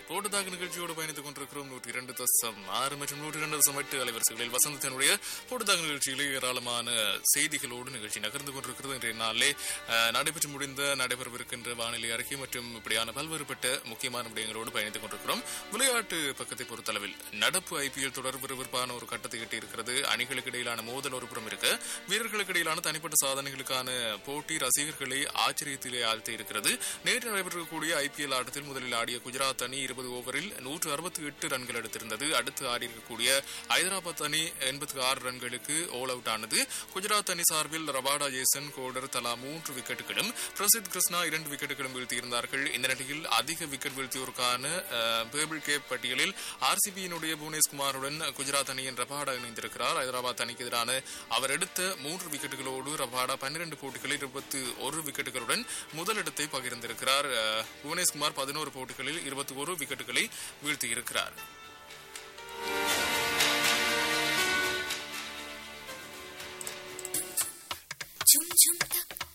போட்டதாக நிகழ்ச்சியோடு பயணித்துக் கொண்டிருக்கிறோம் நூற்றி இரண்டு தசம் ஆறு மற்றும் நூற்றி இரண்டு தசம் எட்டு அலைவரிசைகளில் வசந்தத்தினுடைய போட்டதாக நிகழ்ச்சியிலே ஏராளமான செய்திகளோடு நிகழ்ச்சி நகர்ந்து கொண்டிருக்கிறது இன்றைய நாளிலே அஹ், நடைபெற்று முடிந்த நடைபெறவிருக்கின்ற வானிலை அறிக்கை மற்றும் இப்படியான பல்வேறுபட்ட முக்கியமான விடயங்களோடு பயணித்துக் கொண்டிருக்கிறோம் விளையாட்டு பக்கத்தை பொறுத்தளவில் நடப்பு ஐபிஎல் தொடர் விறுவிறுப்பான ஒரு கட்டத்தை எட்டியிருக்கிறது அணிகளுக்கு இடையிலான மோதல் ஒரு புறம் இருக்க வீரர்களுக்கு இடையிலான தனிப்பட்ட சாதனைகளுக்கான போட்டி ரசிகர்களை ஆச்சரியத்திலே ஆழ்த்தி இருக்கிறது நேற்று நடைபெறக்கூடிய ஐபிஎல் ஆட்டத்தில் முதலில் ஆடிய குஜராத் அணி இருபது ஓவரில் நூற்று அறுபத்தி எட்டு ரன்கள் எடுத்திருந்தது அடுத்து ஆடியிருக்கக்கூடிய ஐதராபாத் அணி எண்பத்தி ஆறு ரன்களுக்கு ஆல் அவுட் ஆனது குஜராத் அணி சார்பில் ரபாடா ஜேசன் கோடர் தலா மூன்று விக்கெட்டுகளும் பிரசித் கிருஷ்ணா இரண்டு விக்கெட்டுகளும் வீழ்த்தியிருந்தார்கள் இந்த நிலையில் அதிக விக்கெட் வீழ்த்தியோருக்கான பேபிள் கேப் பட்டியலில் ஆர்சிபியினுடைய புவனேஷ்குமாருடன் குஜராத் அணியின் ரபாடா இணைந்திருக்கிறார் ஹைதராபாத் அணிக்கு எதிரான அவர் எடுத்த மூன்று விக்கெட்டுகளோடு ரபாடா பன்னிரண்டு போட்டிகளில் இருபத்தி ஒரு விக்கெட்டுகளுடன் முதலிடத்தை பகிர்ந்திருக்கிறார் அஹ், புவனேஷ்குமார் பதினோரு போட்டிகளில் இருபத்தி ஒரு விக்கெட்டுகளை வீழ்த்தியிருக்கிறார்